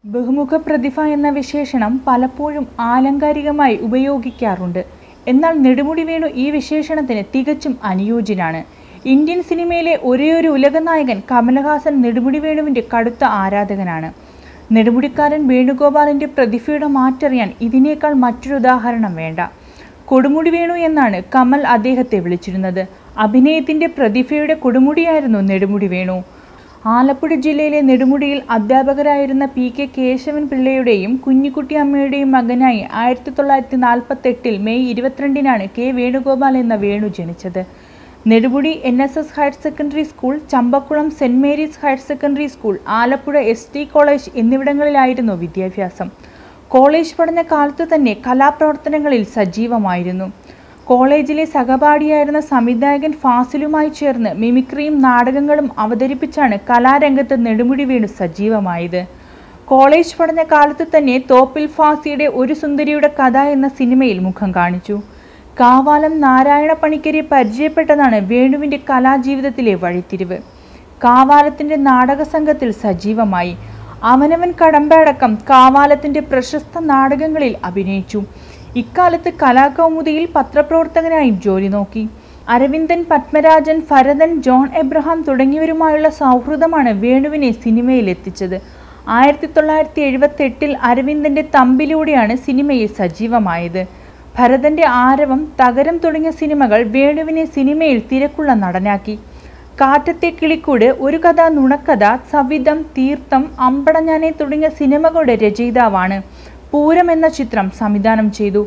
ബഹുമുഖ പ്രതിഭ എന്ന വിശേഷണം പലപ്പോഴും ആലങ്കാരികമായി ഉപയോഗിക്കാറുണ്ട് എന്നാൽ നെടുമുടി വേണു ഈ വിശേഷണത്തിന് തികച്ചും അനുയോജ്യനാണ് ഇന്ത്യൻ സിനിമയിലെ ഒരേയൊരു ഉലകനായകൻ കമലഹാസൻ നെടുമുടി വേണുവിൻ്റെ കടുത്ത ആരാധകനാണ് നെടുമുടിക്കാരൻ വേണുഗോപാലിൻ്റെ പ്രതിഭയുടെ മാറ്ററിയാൻ ഇതിനേക്കാൾ മറ്റൊരു ഉദാഹരണം വേണ്ട കൊടുമുടി വേണു എന്നാണ് കമൽ അദ്ദേഹത്തെ വിളിച്ചിരുന്നത് അഭിനയത്തിൻ്റെ പ്രതിഭയുടെ കൊടുമുടിയായിരുന്നു നെടുമുടി വേണു ആലപ്പുഴ ജില്ലയിലെ നെടുമുടിയിൽ അധ്യാപകരായിരുന്ന പി കെ കേശവൻ പിള്ളയുടെയും കുഞ്ഞിക്കുട്ടി അമ്മയുടെയും മകനായി ആയിരത്തി തൊള്ളായിരത്തി നാൽപ്പത്തെട്ടിൽ മെയ് ഇരുപത്തിരണ്ടിനാണ് കെ വേണുഗോപാൽ എന്ന വേണു ജനിച്ചത് Nedumudi N S S higher secondary school Champakulam saint Mary's higher secondary school Alappuzha S T college എന്നിവിടങ്ങളിലായിരുന്നു വിദ്യാഭ്യാസം കോളേജ് പഠന കാലത്തു തന്നെ കലാപ്രവർത്തനങ്ങളിൽ സജീവമായിരുന്നു കോളേജിലെ സഹപാഠിയായിരുന്ന സംവിധായകൻ ഫാസിലുമായി ചേർന്ന് മിമിക്രിയും നാടകങ്ങളും അവതരിപ്പിച്ചാണ് കലാരംഗത്ത് നെടുമുടി വീണു സജീവമായത് കോളേജ് പഠന കാലത്ത് തന്നെ തോപ്പിൽ ഫാസിയുടെ ഒരു സുന്ദരിയുടെ കഥ എന്ന സിനിമയിൽ മുഖം കാണിച്ചു കാവാലം നാരായണ പണിക്കരെ പരിചയപ്പെട്ടതാണ് വേണുവിൻ്റെ കലാജീവിതത്തിലെ വഴിത്തിരിവ് കാവാലത്തിൻ്റെ നാടക സംഘത്തിൽ സജീവമായി അവനവൻ കടമ്പടക്കം കാവാലത്തിൻ്റെ പ്രശസ്ത നാടകങ്ങളിൽ അഭിനയിച്ചു ഇക്കാലത്ത് കലാകൗമുദിയിൽ പത്രപ്രവർത്തകനായും ജോലി നോക്കി അരവിന്ദൻ പത്മരാജൻ ഭരതൻ ജോൺ എബ്രഹാം തുടങ്ങിയവരുമായുള്ള സൗഹൃദമാണ് വേണുവിനെ സിനിമയിൽ എത്തിച്ചത് ആയിരത്തി തൊള്ളായിരത്തി എഴുപത്തി എട്ടിൽ അരവിന്ദൻ്റെ തമ്പിലൂടെയാണ് സിനിമയിൽ സജീവമായത് ഭരതന്റെ ആരവം തകരം തുടങ്ങിയ സിനിമകൾ വേണുവിനെ സിനിമയിൽ തിരക്കുള്ള നടനാക്കി കാറ്റത്തെ കിളിക്കൂട് ഒരു കഥ നുണക്കഥ സവിധം തീർത്ഥം അമ്പടഞ്ഞാനെ തുടങ്ങിയ സിനിമകളുടെ രചയിതാവാണ് പൂരം എന്ന ചിത്രം സംവിധാനം ചെയ്തു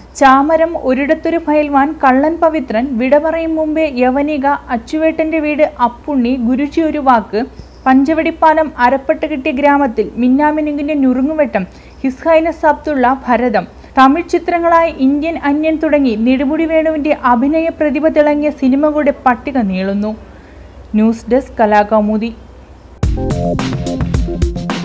ചാമരം ഒരിടത്തൊരു ഭയൽവാൻ കള്ളൻ പവിത്രൻ വിട പറയും മുമ്പേ യവനിക അച്ചുവേട്ടൻ്റെ വീട് അപ്പുണ്ണി ഗുരുജി ഒരു വാക്ക് പഞ്ചവടിപ്പാലം അരപ്പട്ട് കിട്ടിയ ഗ്രാമത്തിൽ മിന്നാമിനുങ്ങിൻ്റെ നുറുങ്ങുവെട്ടം ഹിസ്ഹൈനസ് അബ്ദുള്ള ഭരതം തമിഴ് ചിത്രങ്ങളായ ഇന്ത്യൻ അന്യൻ തുടങ്ങി നെടുമുടി വേണുവിൻ്റെ അഭിനയ പ്രതിഭ തിളങ്ങിയ സിനിമകളുടെ പട്ടിക നീളുന്നു ന്യൂസ് ഡെസ്ക് കലാകൗമുദി